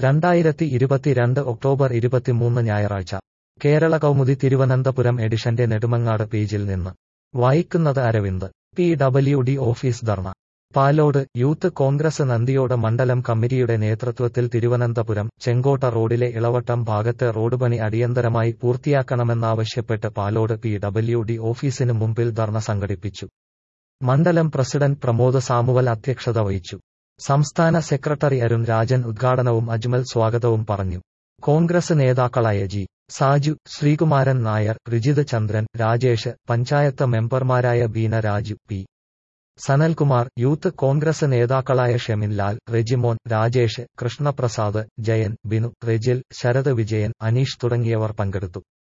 രണ്ടായിരത്തി ഇരുപത്തിരണ്ട് ഒക്ടോബർ ഇരുപത്തിമൂന്ന് ഞായറാഴ്ച കേരള കൗമുദി തിരുവനന്തപുരം എഡിഷന്റെ നെടുമങ്ങാട് പേജിൽ നിന്ന് വായിക്കുന്നത് Aravind P W D office dharna Palode Youth Congress Nandiyode മണ്ഡലം കമ്മിറ്റിയുടെ നേതൃത്വത്തിൽ തിരുവനന്തപുരം ചെങ്കോട്ട റോഡിലെ ഇളവട്ടം ഭാഗത്തെ റോഡ് പണി അടിയന്തരമായി പൂർത്തിയാക്കണമെന്നാവശ്യപ്പെട്ട് പാലോട് പി ഡബ്ല്യു ഡി ഓഫീസിന് മുമ്പിൽ ധർണ സംഘടിപ്പിച്ചു മണ്ഡലം പ്രസിഡന്റ് പ്രമോദ് സാമുവൽ അധ്യക്ഷത വഹിച്ചു സംസ്ഥാന സെക്രട്ടറി അരുൺ രാജൻ ഉദ്ഘാടനവും അജ്മൽ സ്വാഗതവും പറഞ്ഞു കോൺഗ്രസ് നേതാക്കളായ ജി സാജു ശ്രീകുമാരൻ നായർ റിജിത് ചന്ദ്രൻ രാജേഷ് പഞ്ചായത്ത് മെമ്പർമാരായ Beena Raju P Sanalkumar Youth Congress നേതാക്കളായ ഷെമിൻ ലാൽ റെജിമോൻ രാജേഷ് കൃഷ്ണപ്രസാദ് ജയൻ ബിനു റെജിൽ ശരത് വിജയൻ അനീഷ് തുടങ്ങിയവർ പങ്കെടുത്തു